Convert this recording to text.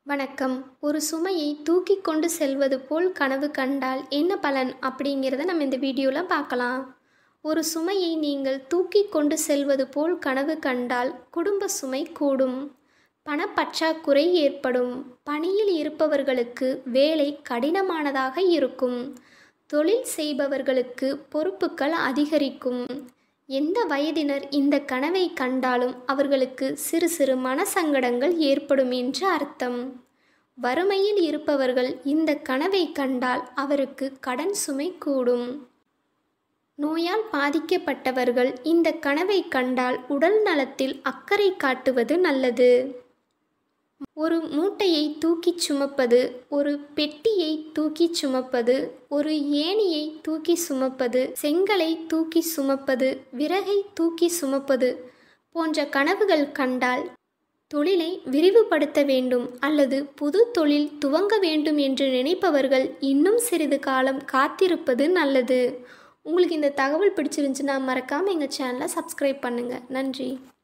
வணக்கம் ஒரு சுமையை தூக்கி கொண்டு செல்வது போல் கனவு கண்டால் என்ன பலன் அப்படிங்கிறத நம்ம இந்த வீடியோவில் பார்க்கலாம் ஒரு சுமையை நீங்கள் தூக்கி கொண்டு செல்வது போல் கனவு கண்டால் குடும்ப சுமை கூடும் பணப்பற்றாக்குறை ஏற்படும் பணியில் இருப்பவர்களுக்கு வேலை கடினமானதாக இருக்கும் தொழில் செய்பவர்களுக்கு பொறுப்புகள் அதிகரிக்கும் எந்த வயதினர் இந்த கனவை கண்டாலும் அவர்களுக்கு சிறு சிறு மனசங்கடங்கள் ஏற்படும் என்று அர்த்தம் வறுமையில் இருப்பவர்கள் இந்த கனவை கண்டால் அவருக்கு கடன் சுமை கூடும் நோயால் பாதிக்கப்பட்டவர்கள் இந்த கனவை கண்டால் உடல் நலத்தில் அக்கறை காட்டுவது நல்லது ஒரு மூட்டையை தூக்கிச் சுமப்பது ஒரு பெட்டியை தூக்கிச் சுமப்பது ஒரு ஏணியை தூக்கி சுமப்பது செங்கலை தூக்கி சுமப்பது விறகை தூக்கி சுமப்பது போன்ற கனவுகள் கண்டால் தொழிலை விரிவுபடுத்த வேண்டும் அல்லது புது தொழில் துவங்க வேண்டும் என்று நினைப்பவர்கள் இன்னும் சிறிது காலம் காத்திருப்பது நல்லது உங்களுக்கு இந்த தகவல் பிடிச்சிருந்துச்சுன்னா மறக்காமல் எங்கள் சேனலை சப்ஸ்கிரைப் பண்ணுங்கள் நன்றி